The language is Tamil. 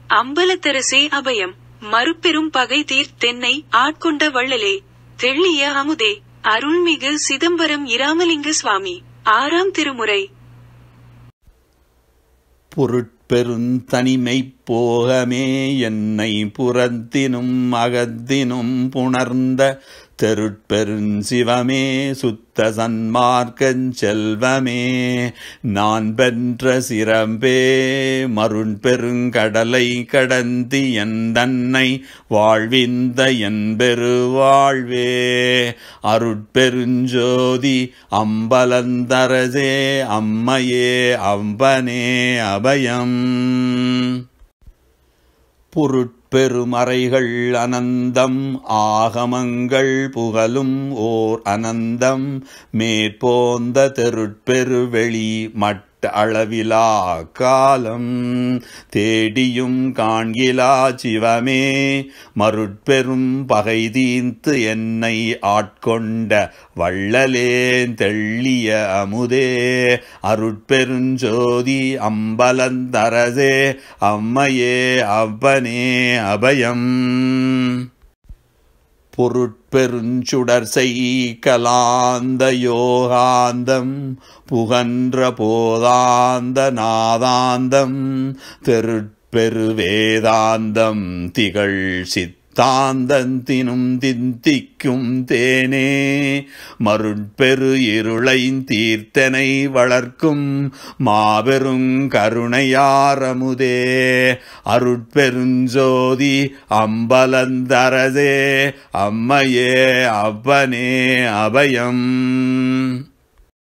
அம்பலத்தரசே அபயம் மறுபெரும் பகை தீர் தென்னை ஆட்கொண்ட வள்ளலே தெள்ளிய அமுதே அருள்மிகு சிதம்பரம் இராமலிங்க சுவாமி ஆறாம் திருமுறை பொருட்பெருந்தனிமைப் போகமே என்னை புறத்தினும் அகத்தினும் புணர்ந்த தெருட்பெருஞ்சிவமே சுத்த சன்மார்க்கச் செல்வமே நான் பெற்ற சிரம்பே மருண் பெருங்கடலை கடந்தி என் தன்னை வாழ்விந்த என் பெருவாழ்வே அருட்பெருஞ்சோதி அம்பலந்தரசே அம்மையே அம்பனே அபயம் பொருட்பெருமறைகள் அனந்தம் ஆகமங்கள் புகழும் ஓர் அனந்தம் மேற்போந்த தெருட்பெருவெளி மட்ட அளவிலா காலம் தேடியும் காண்கிலா சிவமே மருட்பெரும் பகை தீர்த்து என்னை ஆட்கொண்ட வள்ளலேன் தெள்ளிய அமுதே அருட்பெருஞ்சோதி அம்பலந்தரசே அம்மையே அவ்வனே அபயம் பொருட்பெருஞ்சுடர் செய் கலாந்த யோகாந்தம் புகன்ற போதாந்த நாதாந்தம் தெருட்பெருவேதாந்தம் திகழ் சித் தாந்தந்தினும் திந்திக்கும் தேனே மருட்பெரு இருளை தீர்த்தனை வளர்க்கும் மாபெரும் கருணையாரமுதே அருட்பெருஞ்சோதி அம்பலந்தரசே அம்மையே அவ்வனே அபயம்